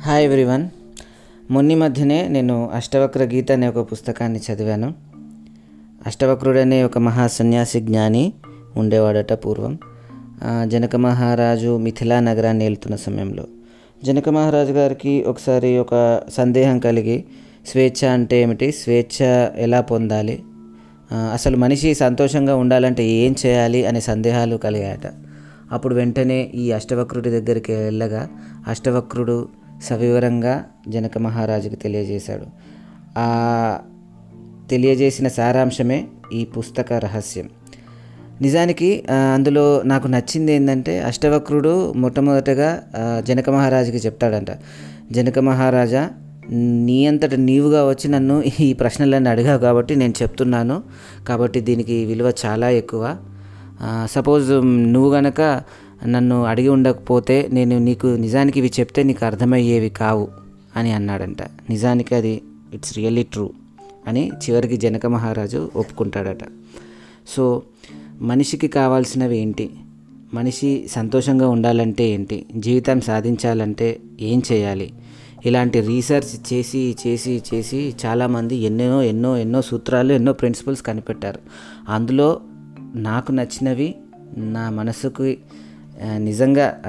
hi everyone మొన్ని మధ్యనే నేను అష్టవక్ర గీత అనే ఒక పుస్తకాన్ని చదివాను అష్టవక్రుడు అనే ఒక మహా సన్యాసి జ్ఞాని ఉండేవాడట పూర్వం ఆ, జనక మహారాజు మిథిలా నగరాన్ని వెళ్తున్న సమయంలో జనక మహారాజు గారికి ఒకసారి ఒక సందేహం కలిగి స్వేచ్ఛ అంటే ఏమిటి స్వేచ్ఛ ఎలా పొందాలి ఆ, అసలు మనిషి సంతోషంగా ఉండాలంటే ఏం చేయాలి అనే సందేహాలు కలిగాయట అప్పుడు వెంటనే ఈ అష్టవక్రుడి దగ్గరికి వెళ్ళగా అష్టవక్రుడు సవివరంగా జనక మహారాజుకి తెలియజేశాడు ఆ తెలియజేసిన సారాంశమే ఈ పుస్తక రహస్యం నిజానికి ఆ, అందులో నాకు నచ్చింది ఏంటంటే అష్టవక్రుడు మొట్టమొదటగా ఆ, జనక మహారాజుకి చెప్తాడంట జనక మహారాజా నీ అంతట నీవుగా వచ్చి నన్ను ఈ ప్రశ్నలన్నీ అడిగావు కాబట్టి నేను చెప్తున్నాను కాబట్టి దీనికి విలువ చాలా ఎక్కువ సపోజ్ నువ్వు గనక నన్ను అడిగి ఉండకపోతే నేను నీకు నిజానికి ఇవి చెప్తే నీకు అర్థమయ్యేవి కావు అని అన్నాడంట నిజానికి అది ఇట్స్ రియల్లీ ట్రూ అని చివరికి జనక మహారాజు ఒప్పుకుంటాడట సో మనిషికి కావాల్సినవి ఏంటి మనిషి సంతోషంగా ఉండాలంటే ఏంటి జీవితం సాధించాలంటే ఏం చేయాలి ఇలాంటి రీసెర్చ్ చేసి చేసి చేసి చాలామంది ఎన్నో ఎన్నో ఎన్నో సూత్రాలు ఎన్నో ప్రిన్సిపల్స్ కనిపెట్టారు అందులో నాకు నచ్చినవి నా మనసుకు ఆ, నిజంగా ఆ,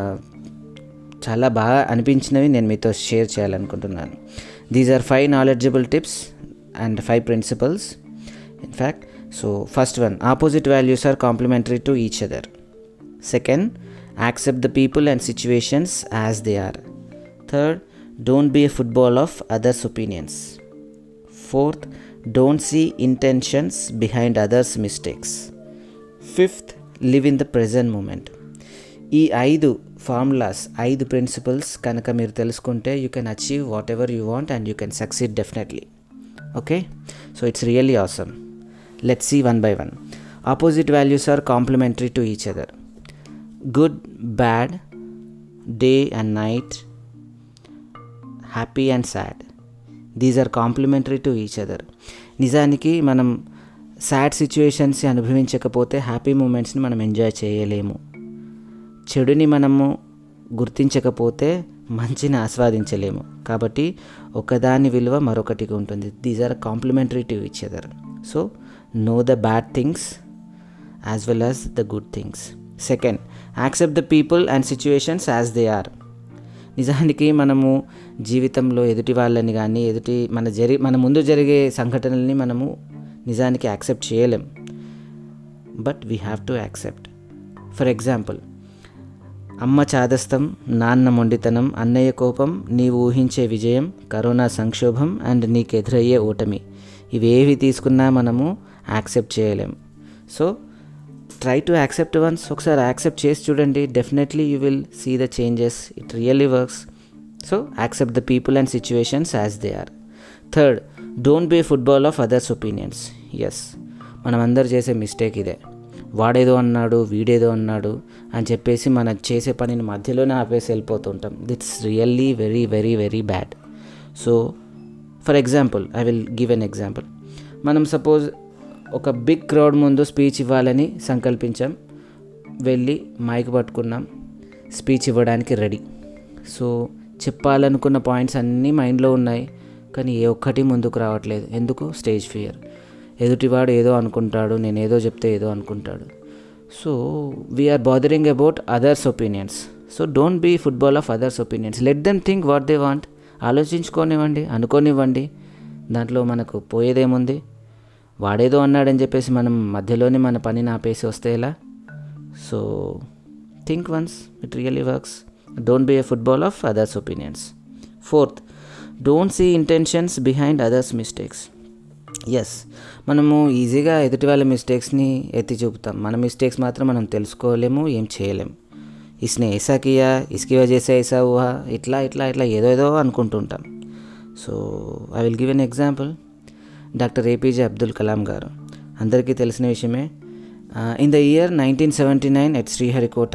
చాలా బాగా అనిపించినవి నేను మీతో షేర్ చేయాలనుకుంటున్నాను these are five knowledgeable tips and five principles in fact so first one opposite values are complementary to each other second accept the people and situations as they are third don't be a football of others opinions fourth don't see intentions behind others mistakes fifth live in the present moment ఈ ఐదు formulas ఐదు principles కనుక మీరు తెలుసుకుంటే you can achieve whatever you want and you can succeed definitely okay so it's really awesome let see one by one opposite values are complementary to each other good bad day and night happy and sad these are complementary to each other నిజానికి మనం sad situations అనుభవించకపోతే happy మూమెంట్స్ని మనం enjoy చేయలేము చెడుని మనము గుర్తించకపోతే మంచిని ఆస్వాదించలేము కాబట్టి ఒకదాని విలువ మరొకటికి ఉంటుంది these are complementary to each other so know the bad things as well as the good things second accept the people and situations as they are నిజానికి మనము జీవితంలో ఎదుటి వాళ్ళని కానీ ఎదుటి మన జరి మన ముందు జరిగే సంఘటనల్ని మనము నిజానికి యాక్సెప్ట్ చేయలేం but we have to accept for example అమ్మ చాదస్తం నాన్న మొండితనం అన్నయ్య కోపం నీవు ఊహించే విజయం కరోనా సంక్షోభం అండ్ నీకు ఎదురయ్యే ఓటమి ఇవేవి తీసుకున్నా మనము యాక్సెప్ట్ చేయలేం so try to accept once ఒకసారి యాక్సెప్ట్ చేసి చూడండి definitely you will see the changes it really works so accept the people and situations as they are third don't be football of others opinions yes మనం అందరు చేసే mistake ఇదే వాడేదో అన్నాడు వీడేదో అన్నాడు అని చెప్పేసి మనం చేసే పనిని మధ్యలోనే ఆపేసి వెళ్ళిపోతుంటాం that's really very very very bad so for example I will give an example మనం సపోజ్ ఒక బిగ్ క్రౌడ్ ముందు స్పీచ్ ఇవ్వాలని సంకల్పించాం వెళ్ళి మైక్ పట్టుకున్నాం స్పీచ్ ఇవ్వడానికి రెడీ సో చెప్పాలనుకున్న పాయింట్స్ అన్నీ మైండ్లో ఉన్నాయి కానీ ఏ ఒక్కటి ముందుకు రావట్లేదు ఎందుకు స్టేజ్ ఫియర్ ఎదుటివాడు ఏదో అనుకుంటాడు నేను ఏదో చెప్తే ఏదో అనుకుంటాడు so we are bothering about others opinions so don't be football of others opinions let them think what they want ఆలోచించుకోనివ్వండి అనుకోనివ్వండి దాంట్లో మనకు పోయేదేముంది వాడేదో అన్నాడని చెప్పేసి మనం మధ్యలోనే మన పనిని ఆపేసి వస్తే ఎలా so think once it really works don't be a football of others opinions fourth don't see intentions behind others mistakes yes మనము ఈజీగా ఎదుటి వాళ్ళ మిస్టేక్స్ని ఎత్తి చూపుతాం మన మిస్టేక్స్ మాత్రం మనం తెలుసుకోలేము ఏం చేయలేము ఇస్నే ऐसा किया इसकी वजह से ऐसा हुआ ఇట్లా ఇట్లా ఇట్లా ఏదో ఏదో అనుకుంటుంటాం so I will give an example doctor APJ Abdul Kalam గారు అందరికీ తెలిసిన విషయమే in the year nineteen seventy nine at Sriharikota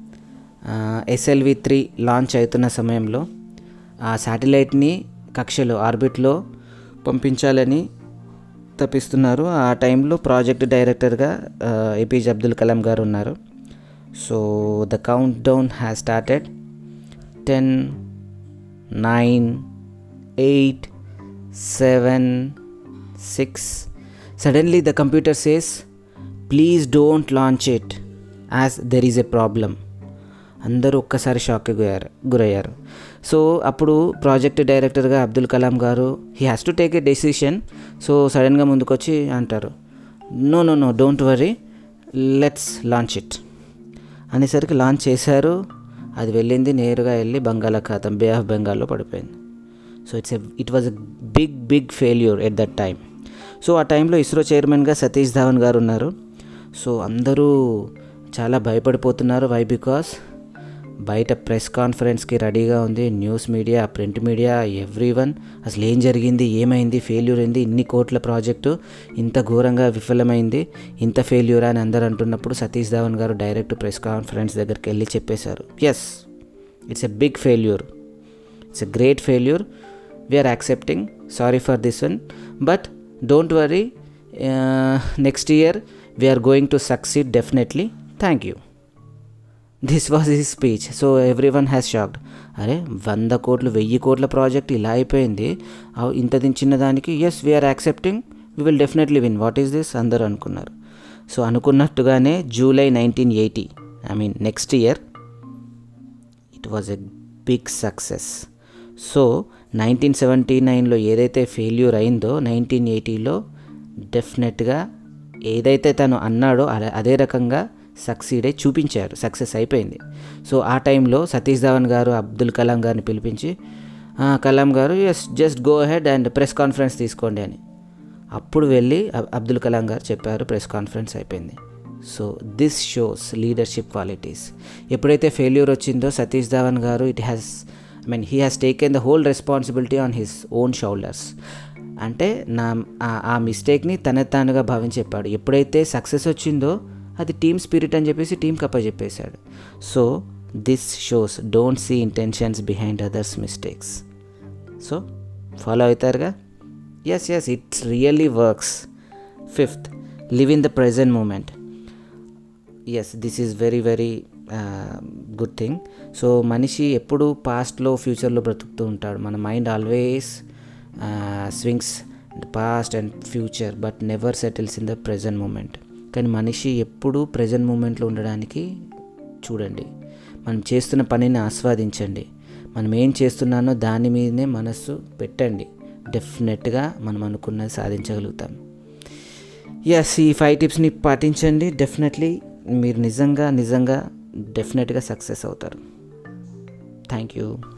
SLV three launch అవుతున్న సమయంలో ఆ శాటిలైట్ని కక్షలో ఆర్బిట్లో పంపించాలని తప్పిస్తున్నారు ఆ టైంలో ప్రాజెక్ట్ డైరెక్టర్గా ఏపీజే అబ్దుల్ కలాం గారు ఉన్నారు so the countdown has started ten nine eight seven six suddenly the computer says please don't launch it as there is a problem అందరూ ఒక్కసారి షాక్కి గురయ్యారు గురయ్యారు సో అప్పుడు ప్రాజెక్ట్ డైరెక్టర్గా అబ్దుల్ కలాం గారు he has to take a decision so సడన్గా ముందుకొచ్చి అంటారు no no no don't worry let's launch it అనేసరికి లాంచ్ చేశారు అది వెళ్ళింది నేరుగా వెళ్ళి బంగాళాఖాతం బే ఆఫ్ బెంగాల్లో పడిపోయింది so it's a it was a big big failure at that time so ఆ టైంలో ఇస్రో చైర్మన్గా సతీష్ ధావన్ గారు ఉన్నారు సో అందరూ చాలా భయపడిపోతున్నారు వై బికాస్ బయట ప్రెస్ కాన్ఫరెన్స్కి రెడీగా ఉంది news media print media everyone అసలు ఏం జరిగింది ఏమైంది ఫెయిల్యూర్ అయింది ఇన్ని కోట్ల ప్రాజెక్టు ఇంత ఘోరంగా విఫలమైంది ఇంత ఫెయిల్యూర్ అని అందరు అంటున్నప్పుడు సతీష్ ధావన్ గారు డైరెక్ట్ ప్రెస్ కాన్ఫరెన్స్ దగ్గరికి వెళ్ళి చెప్పేశారు yes it's a big failure it's a great failure we are accepting sorry for this one but don't worry next year we are going to succeed definitely thank you this was his speech so everyone has shocked అరే వంద కోట్లు వెయ్యి కోట్ల project ఇలా అయిపోయింది ఆ- ఇంత ది- చిన్న దానికి yes we are accepting we will definitely win what is this అందరూ అనుకున్నారు సో అనుకున్నట్టుగానే July nineteen eighty I mean next year it was a big success so nineteen seventy నైన్లో ఏదైతే ఫెయిల్యూర్ అయిందో నైన్టీన్ ఎయిటీలో డెఫినెట్గా ఏదైతే తను అన్నాడో అదే- అదే రకంగా సక్సీడ్ అయి చూపించారు సక్సెస్ అయిపోయింది సో ఆ టైంలో సతీష్ ధవన్ గారు అబ్దుల్ కలాం గారిని పిలిపించి "ఆ, కలాం గారు yes just go ahead and press conference తీసుకోండి అని అప్పుడు వెళ్ళి అబ్- అబ్దుల్ కలాం గారు చెప్పారు ప్రెస్ కాన్ఫరెన్స్ అయిపోయింది so this shows leadership qualities ఎప్పుడైతే ఫెయిల్యూర్ వచ్చిందో సతీష్ ధావన్ గారు it has I mean he has taken the whole responsibility on his own shoulders అంటే నా ఆ- ఆ మిస్టేక్ని తన తానుగా భావించి చెప్పాడు ఎప్పుడైతే సక్సెస్ వచ్చిందో అది టీమ్ స్పిరిట్ అని చెప్పేసి టీంకి అప్పచెప్పేశాడు so this shows don't see intentions behind others mistakes so follow అవుతారుగా yes yes it's really works fifth live in the present moment yes this is very very good thing so మనిషి ఎప్పుడు పాస్ట్లో ఫ్యూచర్లో బ్రతుకుతూ ఉంటాడు మన mind always swings past and future but never settles in the present moment కానీ మనిషి ఎప్పుడూ ప్రజెంట్ మూమెంట్లో ఉండడానికి చూడండి మనం చేస్తున్న పనిని ఆస్వాదించండి మనం ఏం చేస్తున్నానో దాని మీదనే మనస్సు పెట్టండి డెఫినెట్గా మనం అనుకున్నది సాధించగలుగుతాం ఎస్ ఈ ఫైవ్ టిప్స్ని పాటించండి డెఫినెట్లీ మీరు నిజంగా నిజంగా డెఫినెట్గా సక్సెస్ అవుతారు థ్యాంక్ యూ